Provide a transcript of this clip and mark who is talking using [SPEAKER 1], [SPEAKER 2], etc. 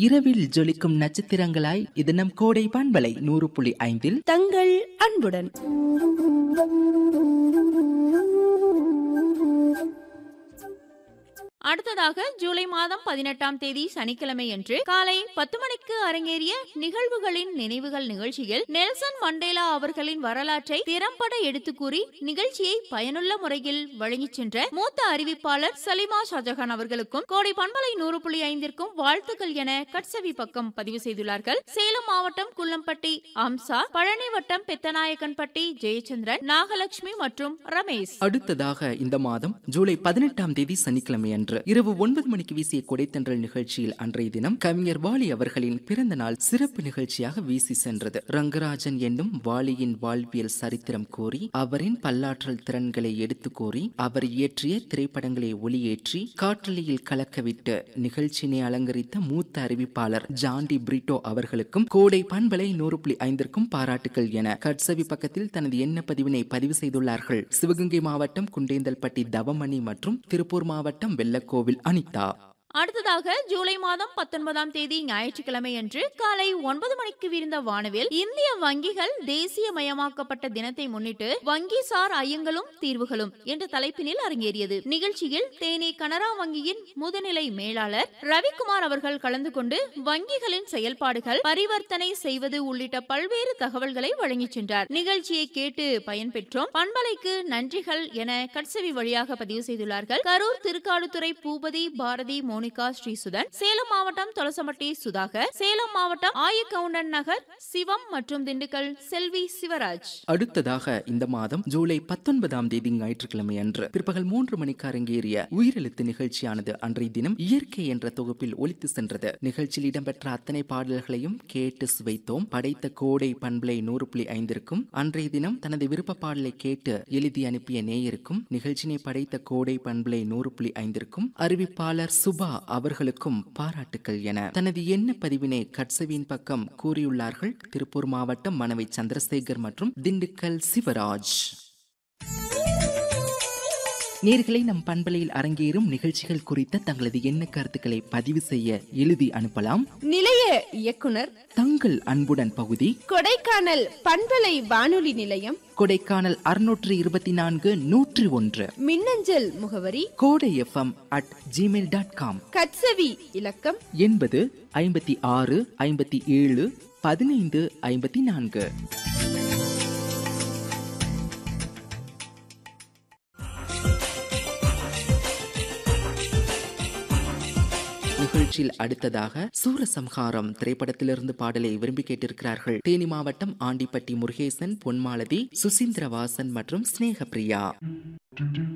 [SPEAKER 1] இரவில் ஜொலிக்கும் நட்சத்திரங்களாய் இது நம் கோடை பண்பலை நூறு புள்ளி ஐந்தில்
[SPEAKER 2] தங்கள் அன்புடன்
[SPEAKER 3] அடுத்ததாக ஜூலை மாதம் பதினெட்டாம் தேதி சனிக்கிழமை அன்று காலை பத்து மணிக்கு அரங்கேறிய நிகழ்வுகளின் நினைவுகள் நிகழ்ச்சியில் நெல்சன் மண்டேலா அவர்களின் வரலாற்றை திறம்பட எடுத்துக் கூறி நிகழ்ச்சியை பயனுள்ள முறையில் வழங்கிச் சென்ற மூத்த அறிவிப்பாளர் சலிமா ஷாஜஹான் அவர்களுக்கும் கோடை பண்பலை நூறு புள்ளி ஐந்திற்கும் வாழ்த்துக்கள் என கட்சவி பக்கம் பதிவு செய்துள்ளார்கள் சேலம் மாவட்டம் குள்ளம்பட்டி அம்சா பழனி வட்டம் பெத்தநாயக்கன்பட்டி ஜெயச்சந்திரன் நாகலட்சுமி மற்றும் ரமேஷ்
[SPEAKER 1] அடுத்ததாக இந்த மாதம் ஜூலை பதினெட்டாம் தேதி சனிக்கிழமை அன்று இரவு ஒன்பது மணிக்கு வீசிய கொடைத்தன்றல் நிகழ்ச்சியில் அன்றைய தினம் கவிஞர் வாலி அவர்களின் பிறந்த நாள் சிறப்பு நிகழ்ச்சியாக வீசி சென்றது ரங்கராஜன் என்னும் வாலியின் வாழ்வியல் சரித்திரம் கூறி அவரின் பல்லாற்றல் திறன்களை எடுத்து கூறி அவர் இயற்றிய திரைப்படங்களை ஒளியேற்றி காற்றலையில் கலக்கவிட்டு நிகழ்ச்சியினை அலங்கரித்த மூத்த அறிவிப்பாளர் ஜாண்டி பிரிட்டோ அவர்களுக்கும் கோடை பண்பலை நூறு புள்ளி ஐந்திற்கும் பாராட்டுகள் என கட்சவி பக்கத்தில் தனது எண்ண பதிவினை பதிவு செய்துள்ளார்கள் சிவகங்கை மாவட்டம் குண்டேந்தல்பட்டி தவமணி மற்றும் திருப்பூர் மாவட்டம் வெள்ளக்கோவில் அனிதா
[SPEAKER 3] அடுத்ததாக ஜூலை மாதம் பத்தொன்பதாம் தேதி ஞாயிற்றுக்கிழமை அன்று காலை ஒன்பது மணிக்கு விரிந்த வானவில் இந்திய வங்கிகள் தேசியமயமாக்கப்பட்ட தினத்தை முன்னிட்டு வங்கி சார் ஐயங்களும் தீர்வுகளும் என்ற தலைப்பினில் அரங்கேறியது நிகழ்ச்சியில் தேனி கனரா வங்கியின் முதுநிலை மேலாளர் ரவிக்குமார் அவர்கள் கலந்து கொண்டு வங்கிகளின் செயல்பாடுகள் பரிவர்த்தனை செய்வது உள்ளிட்ட பல்வேறு தகவல்களை வழங்கிச் சென்றார் நிகழ்ச்சியை கேட்டு பயன்பெற்றோம் பண்பலைக்கு நன்றிகள் என கட்சவி வழியாக பதிவு செய்துள்ளார்கள் கரூர் திருக்காடுதுறை பூபதி பாரதி மோனிகா ஸ்ரீசுதன் சேலம் மாவட்டம் தொலசமட்டி சுதாகர் சேலம் மாவட்டம் ஆயக்கவுண்டன் நகர் சிவம் மற்றும் திண்டுக்கல் செல்வி சிவராஜ்
[SPEAKER 1] அடுத்ததாக இந்த மாதம் ஜூலை பத்தொன்பதாம் தேதி ஞாயிற்றுக்கிழமை அன்று பிற்பகல் மூன்று மணிக்கு அரங்கேறிய உயிரெழுத்து நிகழ்ச்சியானது அன்றைய தினம் இயற்கை என்ற தொகுப்பில் ஒலித்து சென்றது நிகழ்ச்சியில் இடம்பெற்ற அத்தனை பாடல்களையும் கேட்டு சுவைத்தோம் படைத்த கோடை பண்பலை நூறு புள்ளி ஐந்திற்கும் அன்றைய தினம் தனது விருப்ப பாடலை கேட்டு எழுதி அனுப்பிய நேயருக்கும் நிகழ்ச்சியினை படைத்த கோடை பண்பலை நூறு புள்ளி ஐந்திற்கும் அறிவிப்பாளர் சுபா அவர்களுக்கும் பாராட்டுக்கள் என தனது எண்ண பதிவினை கட்சவியின் பக்கம் கூறியுள்ளார்கள் திருப்பூர் மாவட்டம் மனவை சந்திரசேகர் மற்றும் திண்டுக்கல் சிவராஜ் நேர்களை நம் பண்பலையில் அரங்கேறும் நிகழ்ச்சிகள் குறித்த தங்களது எண்ண கருத்துக்களை பதிவு செய்ய எழுதி அனுப்பலாம்
[SPEAKER 2] நிலைய இயக்குனர்
[SPEAKER 1] தங்கள் அன்புடன் பகுதி
[SPEAKER 2] கொடைக்கானல் பண்பலை வானொலி நிலையம்
[SPEAKER 1] கொடைக்கானல் அறுநூற்று இருபத்தி நான்கு நூற்றி ஒன்று
[SPEAKER 2] மின்னஞ்சல் முகவரி
[SPEAKER 1] Kodai FM at Gmail dot com
[SPEAKER 2] கட்சவி இலக்கம்
[SPEAKER 1] எண்பது ஐம்பத்தி ஆறு ஐம்பத்தி ஏழு பதினைந்து ஐம்பத்தி நான்கு நிகழ்ச்சியில் அடுத்ததாக சூரசம்ஹாரம் திரைப்படத்திலிருந்து பாடலை விரும்பி கேட்டிருக்கிறார்கள் தேனி மாவட்டம் ஆண்டிப்பட்டி முருகேசன் பொன்மாலதி சுசீந்திரவாசன் மற்றும் ஸ்னேகப்பிரியா